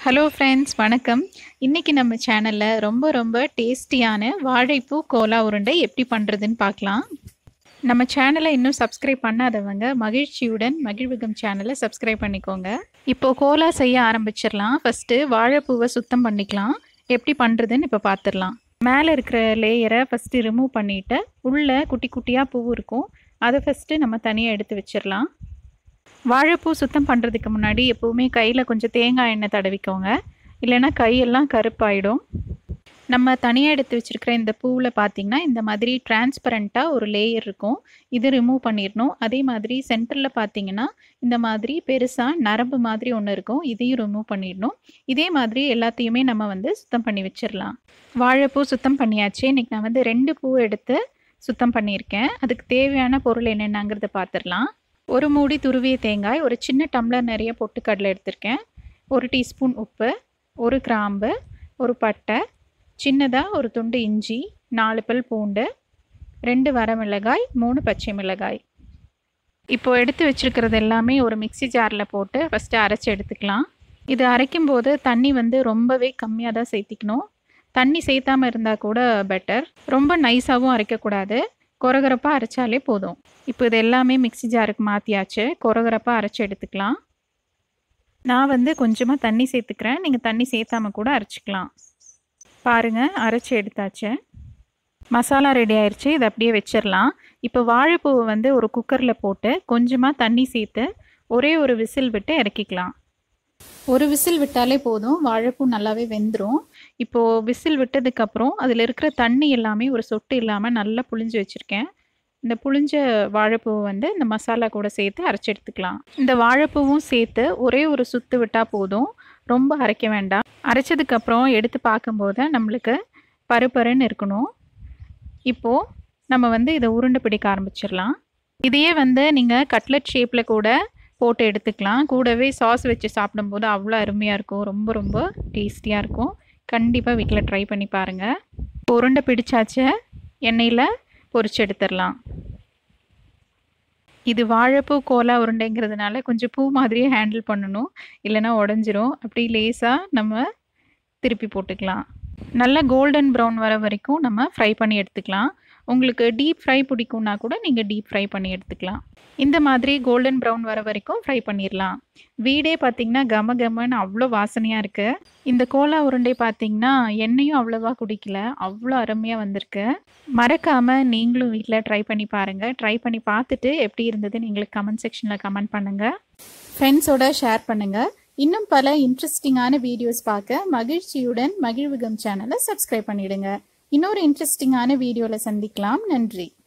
hello friends வணக்கம் இன்னைக்கு நம்ம சேனலில் ரொம்ப ரொம்ப டேஸ்டியான வாழைப்பூ கோலா உருண்டை எப்படி பண்ணுறதுன்னு பார்க்கலாம் நம்ம சேனலை இன்னும் சப்ஸ்கிரைப் பண்ணாதவங்க மகிழ்ச்சியுடன் மகிழ்வுகம் சேனலை சப்ஸ்கிரைப் பண்ணிக்கோங்க இப்போ கோலா செய்ய ஆரம்பிச்சிடலாம் ஃபஸ்ட்டு வாழைப்பூவை சுத்தம் பண்ணிக்கலாம் எப்படி பண்ணுறதுன்னு இப்போ பார்த்துடலாம் மேலே இருக்கிற லேயரை ஃபஸ்ட்டு ரிமூவ் பண்ணிவிட்டு உள்ளே குட்டி குட்டியாக பூ இருக்கும் அதை ஃபஸ்ட்டு நம்ம தனியாக எடுத்து வச்சிடலாம் வாழைப்பூ சுத்தம் பண்ணுறதுக்கு முன்னாடி எப்போவுமே கையில் கொஞ்சம் தேங்காய் எண்ணெய் தடவிக்கோங்க இல்லைன்னா கையெல்லாம் கருப்பாயிடும் நம்ம தனியாக எடுத்து வச்சுருக்கிற இந்த பூவில் பார்த்திங்கன்னா இந்த மாதிரி டிரான்ஸ்பரண்ட்டாக ஒரு லேயர் இருக்கும் இது ரிமூவ் பண்ணிடணும் அதே மாதிரி சென்டரில் பார்த்தீங்கன்னா இந்த மாதிரி பெருசாக நரம்பு மாதிரி ஒன்று இருக்கும் இதையும் ரிமூவ் பண்ணிடணும் இதே மாதிரி எல்லாத்தையுமே நம்ம வந்து சுத்தம் பண்ணி வச்சிடலாம் வாழைப்பூ சுத்தம் பண்ணியாச்சு இன்றைக்கி நான் வந்து ரெண்டு பூ எடுத்து சுத்தம் பண்ணியிருக்கேன் அதுக்கு தேவையான பொருள் என்னென்னங்கிறத பார்த்துடலாம் ஒரு மூடி துருவிய தேங்காய் ஒரு சின்ன டம்ளர் நிறைய பொட்டுக்கடலை எடுத்திருக்கேன் ஒரு டீஸ்பூன் உப்பு ஒரு கிராம்பு ஒரு பட்டை சின்னதாக ஒரு துண்டு இஞ்சி நாலு பல் பூண்டு ரெண்டு வரமிளகாய் மூணு பச்சை மிளகாய் இப்போ எடுத்து வச்சுருக்கிறது எல்லாமே ஒரு மிக்சி ஜாரில் போட்டு ஃபஸ்ட்டு அரைச்சி எடுத்துக்கலாம் இது அரைக்கும் போது தண்ணி வந்து ரொம்பவே கம்மியாக தான் சேர்த்திக்கணும் தண்ணி சேர்த்தாமல் இருந்தால் கூட பெட்டர் ரொம்ப நைஸாகவும் அரைக்கக்கூடாது கொரகரப்பாக அரைச்சாலே போதும் இப்போ இது எல்லாமே மிக்சி ஜாருக்கு மாற்றியாச்சு கொரகரப்பாக அரைச்சி எடுத்துக்கலாம் நான் வந்து கொஞ்சமாக தண்ணி சேர்த்துக்கிறேன் நீங்கள் தண்ணி சேர்த்தாம கூட அரைச்சிக்கலாம் பாருங்கள் அரைச்சி எடுத்தாச்சு மசாலா ரெடி ஆயிடுச்சு இதை அப்படியே வச்சிடலாம் இப்போ வாழைப்பூவை வந்து ஒரு குக்கரில் போட்டு கொஞ்சமாக தண்ணி சேர்த்து ஒரே ஒரு விசில் விட்டு இறக்கிக்கலாம் ஒரு விசில் விட்டாலே போதும் வாழைப்பூ நல்லாவே வெந்துடும் இப்போது விசில் விட்டதுக்கப்புறம் அதில் இருக்கிற தண்ணி எல்லாமே ஒரு சொட்டு இல்லாமல் நல்லா புளிஞ்சு வச்சுருக்கேன் இந்த புளிஞ்ச வாழைப்பூவை வந்து இந்த மசாலா கூட சேர்த்து அரைச்சி எடுத்துக்கலாம் இந்த வாழைப்பூவும் சேர்த்து ஒரே ஒரு சுத்து விட்டால் போதும் ரொம்ப அரைக்க வேண்டாம் அரைச்சதுக்கப்புறம் எடுத்து பார்க்கும்போது நம்மளுக்கு பருப்பருன்னு இருக்கணும் இப்போது நம்ம வந்து இதை உருண்டை பிடிக்க ஆரம்பிச்சிடலாம் இதையே வந்து நீங்கள் கட்லெட் ஷேப்பில் கூட போட்டு எடுத்துக்கலாம் கூடவே சாஸ் வச்சு சாப்பிடும்போது அவ்வளோ அருமையாக இருக்கும் ரொம்ப ரொம்ப டேஸ்டியாக இருக்கும் கண்டிப்பாக வீட்டில் ட்ரை பண்ணி பாருங்கள் உருண்டை பிடிச்சாச்சு எண்ணெயில் பொரிச்சு எடுத்துடலாம் இது வாழைப்பூ கோலா உருண்டைங்கிறதுனால கொஞ்சம் பூ மாதிரியே ஹேண்டில் பண்ணணும் இல்லைன்னா உடஞ்சிரும் அப்படி லேஸாக நம்ம திருப்பி போட்டுக்கலாம் நல்லா கோல்டன் ப்ரௌன் வர வரைக்கும் நம்ம ஃப்ரை பண்ணி எடுத்துக்கலாம் உங்களுக்கு டீப் ஃப்ரை பிடிக்கும்னா கூட நீங்கள் டீப் ஃப்ரை பண்ணி எடுத்துக்கலாம் இந்த மாதிரி கோல்டன் ப்ரௌன் வர வரைக்கும் ஃப்ரை பண்ணிடலாம் வீடே பார்த்திங்கன்னா கம கமன்னு அவ்வளோ வாசனையாக இருக்குது இந்த கோலா உருண்டை பார்த்திங்கன்னா எண்ணெயும் அவ்வளோவா குடிக்கல அவ்வளோ அருமையாக வந்திருக்கு மறக்காமல் நீங்களும் வீட்டில் ட்ரை பண்ணி பாருங்கள் ட்ரை பண்ணி பார்த்துட்டு எப்படி இருந்ததுன்னு எங்களுக்கு கமெண்ட் செக்ஷனில் கமெண்ட் பண்ணுங்கள் ஃப்ரெண்ட்ஸோட ஷேர் பண்ணுங்கள் இன்னும் பல இன்ட்ரெஸ்டிங்கான வீடியோஸ் பார்க்க மகிழ்ச்சியுடன் மகிழ்வுகம் சேனலை சப்ஸ்கிரைப் பண்ணிடுங்க இன்னொரு இன்ட்ரெஸ்டிங்கான வீடியோவில் சந்திக்கலாம் நன்றி